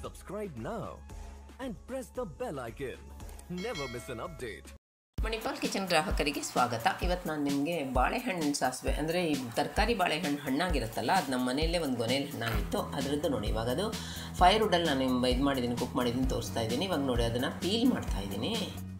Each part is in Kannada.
Subscribe now and press the bell icon. Never miss an update. Manipal kitchen ಗ್ರಾಹಕರಿಗೆ ಸ್ವಾಗತ ಇವತ್ತು ನಾನು ನಿಮಗೆ ಬಾಳೆಹಣ್ಣು ಸಾಸಿವೆ ಅಂದರೆ ಈ ತರಕಾರಿ ಬಾಳೆಹಣ್ಣು ಹಣ್ಣಾಗಿರುತ್ತಲ್ಲ ಅದು ನಮ್ಮ ಮನೆಯಲ್ಲೇ ಒಂದು ಗೊನೆಯಲ್ಲಿ ಹಣ್ಣಾಗಿತ್ತು ಅದರದ್ದು ನೋಡಿ ಇವಾಗ ಅದು ಫೈರ್ ವುಡಲ್ಲಿ ನಾನು ಇದು ಮಾಡಿದ್ದೀನಿ ಕುಕ್ ಮಾಡಿದ್ದೀನಿ ತೋರಿಸ್ತಾ ಇದ್ದೀನಿ ಇವಾಗ ನೋಡಿ ಅದನ್ನು ಪೀಲ್ ಮಾಡ್ತಾ ಇದ್ದೀನಿ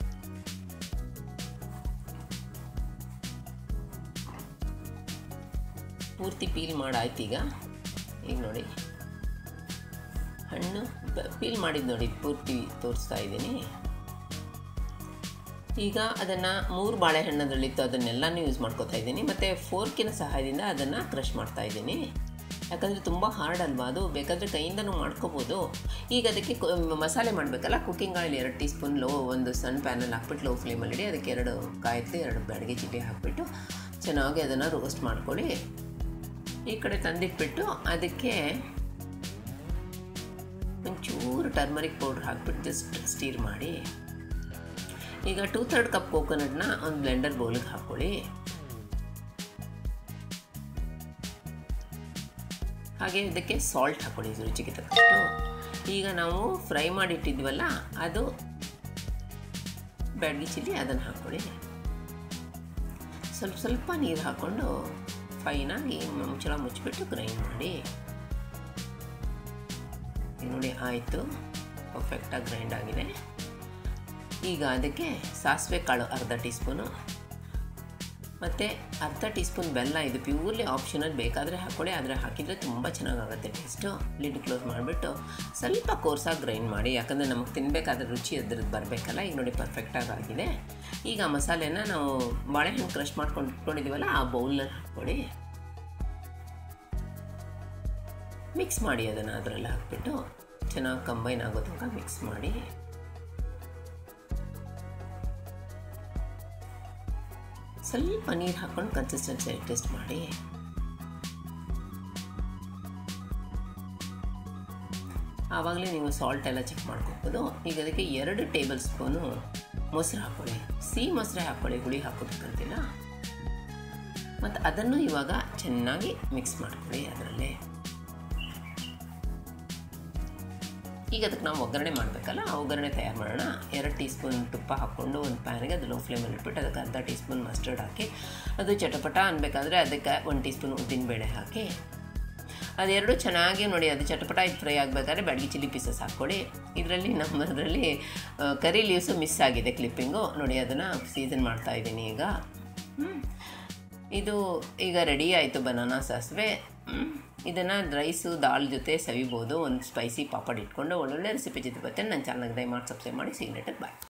ಪೂರ್ತಿ ಪೀಲ್ ಮಾಡಾಯ್ತು ಈಗ ಈಗ ನೋಡಿ ಹಣ್ಣು ಪೀಲ್ ಮಾಡಿದ್ದು ನೋಡಿ ಪೂರ್ತಿ ತೋರಿಸ್ತಾ ಇದ್ದೀನಿ ಈಗ ಅದನ್ನು ಮೂರು ಬಾಳೆಹಣ್ಣದಲ್ಲಿತ್ತು ಅದನ್ನೆಲ್ಲನೂ ಯೂಸ್ ಮಾಡ್ಕೋತಾ ಇದ್ದೀನಿ ಮತ್ತು ಫೋರ್ಕಿನ ಸಹಾಯದಿಂದ ಅದನ್ನು ಕ್ರಷ್ ಮಾಡ್ತಾ ಇದ್ದೀನಿ ಯಾಕಂದರೆ ತುಂಬ ಹಾರ್ಡ್ ಅಲ್ವಾ ಅದು ಬೇಕಾದರೆ ಕೈಯಿಂದನೂ ಮಾಡ್ಕೋಬೋದು ಈಗ ಅದಕ್ಕೆ ಕು- ಮಸಾಲೆ ಮಾಡಬೇಕಲ್ಲ ಕುಕ್ಕಿಂಗ್ ಆಯಿಲ್ ಎರಡು ಟೀ ಸ್ಪೂನ್ ಲೋ ಒಂದು ಸಣ್ಣ ಪ್ಯಾನಲ್ಲಿ ಹಾಕ್ಬಿಟ್ಟು ಲೋ ಫ್ಲೇಮಲ್ಲಿ ಇಡಿ ಅದಕ್ಕೆ ಎರಡು ಕಾಯಿತು ಎರಡು ಬ್ಯಾಡಿಗೆ ಚಿಲ್ಲಿ ಹಾಕಿಬಿಟ್ಟು ಚೆನ್ನಾಗಿ ಅದನ್ನು ರೋಸ್ಟ್ ಮಾಡ್ಕೊಳ್ಳಿ ಈ ಕಡೆ ತಂದಿಟ್ಬಿಟ್ಟು ಅದಕ್ಕೆ ಒಂಚೂರು ಟರ್ಮರಿಕ್ ಪೌಡ್ರ್ ಹಾಕ್ಬಿಟ್ಟು ಜಸ್ಟ್ ಸ್ಟೀರ್ ಮಾಡಿ ಈಗ ಟೂ ಥರ್ಡ್ ಕಪ್ ಕೋಕೋನಟ್ನ ಒಂದು ಬ್ಲೆಂಡರ್ ಬೌಲಿಗೆ ಹಾಕ್ಕೊಳ್ಳಿ ಹಾಗೆ ಇದಕ್ಕೆ ಸಾಲ್ಟ್ ಹಾಕ್ಕೊಳ್ಳಿ ರುಚಿಗೆ ತಕ್ಕಷ್ಟು ಈಗ ನಾವು ಫ್ರೈ ಮಾಡಿಟ್ಟಿದ್ವಲ್ಲ ಅದು ಬ್ಯಾಡ್ಗಿ ಚಿಲ್ಲಿ ಅದನ್ನು ಹಾಕ್ಕೊಳ್ಳಿ ಸ್ವಲ್ಪ ಸ್ವಲ್ಪ ನೀರು ಹಾಕ್ಕೊಂಡು ಫೈನಾಗಿ ಮುಚ್ಚಳ ಮುಚ್ಚಿಬಿಟ್ಟು ಗ್ರೈಂಡ್ ಮಾಡಿ ಈಗ ನೋಡಿ ಆಯಿತು ಪರ್ಫೆಕ್ಟಾಗಿ ಗ್ರೈಂಡ್ ಆಗಿದೆ ಈಗ ಅದಕ್ಕೆ ಸಾಸಿವೆ ಕಾಳು ಅರ್ಧ ಟೀ ಸ್ಪೂನು ಮತ್ತು ಅರ್ಧ ಟೀ ಸ್ಪೂನ್ ಬೆಲ್ಲ ಇದು ಪ್ಯೂರ್ಲಿ ಆಪ್ಷನಲ್ ಬೇಕಾದರೆ ಹಾಕ್ಕೊಳ್ಳಿ ಆದರೆ ಹಾಕಿದರೆ ತುಂಬ ಚೆನ್ನಾಗಾಗುತ್ತೆ ಟೇಸ್ಟು ಲಿಡ್ ಕ್ಲೋಸ್ ಮಾಡಿಬಿಟ್ಟು ಸ್ವಲ್ಪ ಕೋರ್ಸಾಗಿ ಗ್ರೈಂಡ್ ಮಾಡಿ ಯಾಕಂದರೆ ನಮಗೆ ತಿನ್ನಬೇಕಾದ್ರೆ ರುಚಿ ಅದ್ರದ್ದು ಬರಬೇಕಲ್ಲ ಈಗ ನೋಡಿ ಪರ್ಫೆಕ್ಟಾಗಿ ಆಗಿದೆ ಈಗ ಆ ಮಸಾಲೆನ ನಾವು ಬಾಳೆಹಣ್ಣು ಕ್ರಷ್ ಮಾಡ್ಕೊಂಡು ಇಟ್ಕೊಂಡಿದ್ದೀವಲ್ಲ ಆ ಬೌಲ್ನಲ್ಲಿ ಹಾಕ್ಕೊಳ್ಳಿ ಮಿಕ್ಸ್ ಮಾಡಿ ಅದನ್ನು ಅದರಲ್ಲಿ ಹಾಕ್ಬಿಟ್ಟು ಚೆನ್ನಾಗಿ ಕಂಬೈನ್ ಆಗೋ ತನಕ ಮಿಕ್ಸ್ ಮಾಡಿ ಸ್ವಲ್ಪ ನೀರು ಹಾಕ್ಕೊಂಡು ಕನ್ಸಿಸ್ಟೆನ್ಸಿ ಅಡ್ಜಸ್ಟ್ ಮಾಡಿ ಆವಾಗಲೇ ನೀವು ಸಾಲ್ಟ್ ಎಲ್ಲ ಚೆಕ್ ಮಾಡ್ಕೋಬೋದು ಈಗ ಅದಕ್ಕೆ ಎರಡು ಟೇಬಲ್ ಸ್ಪೂನು ಮೊಸರು ಹಾಕ್ಕೊಳ್ಳಿ ಸಿಹಿ ಮೊಸರೆ ಹಾಕ್ಕೊಳ್ಳಿ ಹುಳಿ ಹಾಕೋಬೇಕಂತಿಲ್ಲ ಮತ್ತು ಅದನ್ನು ಇವಾಗ ಚೆನ್ನಾಗಿ ಮಿಕ್ಸ್ ಮಾಡ್ಕೊಳ್ಳಿ ಅದರಲ್ಲೇ ಈಗ ಅದಕ್ಕೆ ನಾವು ಒಗ್ಗರಣೆ ಮಾಡಬೇಕಲ್ಲ ಆ ಒಗ್ಗರಣೆ ತಯಾರು ಮಾಡೋಣ ಎರಡು ಟೀ ಸ್ಪೂನ್ ತುಪ್ಪ ಹಾಕ್ಕೊಂಡು ಒಂದು ಪ್ಯಾನಿಗೆ ಅದು ಲೋ ಫ್ಲೇಮಲ್ಲಿ ಇಟ್ಬಿಟ್ಟು ಅದಕ್ಕೆ ಅರ್ಧ ಟೀ ಸ್ಪೂನ್ ಮಸ್ಟರ್ಡ್ ಹಾಕಿ ಅದು ಚಟಪಟ ಅನ್ಬೇಕಾದ್ರೆ ಅದಕ್ಕೆ ಒಂದು ಟೀ ಸ್ಪೂನ್ ಉದ್ದಿನಬೇಳೆ ಹಾಕಿ ಅದೆರಡು ಚೆನ್ನಾಗಿ ನೋಡಿ ಅದು ಚಟಪಟ ಇದು ಫ್ರೈ ಆಗಬೇಕಾದ್ರೆ ಬ್ಯಾಡಗಿ ಚಿಲ್ಲಿ ಪೀಸಸ್ ಹಾಕ್ಕೊಡಿ ಇದರಲ್ಲಿ ನಮ್ಮದರಲ್ಲಿ ಕರಿ ಲೀವ್ಸು ಮಿಸ್ ಆಗಿದೆ ಕ್ಲಿಪ್ಪಿಂಗು ನೋಡಿ ಅದನ್ನು ಸೀಸನ್ ಮಾಡ್ತಾ ಇದ್ದೀನಿ ಈಗ ಹ್ಮ್. ಇದು ಈಗ ರೆಡಿ ಆಯಿತು ಬನಾನಾ ಸಾಸಿವೆ ಇದನ್ನು ರೈಸು ದಾಲ್ ಜೊತೆ ಸವಿಬೋದು ಒಂದು ಸ್ಪೈಸಿ ಪಾಪಡ್ ಇಟ್ಕೊಂಡು ಒಳ್ಳೊಳ್ಳೆ ರೆಸಿಪಿ ಜೊತೆ ಬರ್ತೀನಿ ನನ್ನ ಚಾನಲ್ಗೆ ದಯಮಾಡಿ ಸಬ್ಸ್ಕ್ರೈಬ್ ಮಾಡಿ ಸಿಗ್ನೆಟಕ್ಕೆ ಬಾಯ್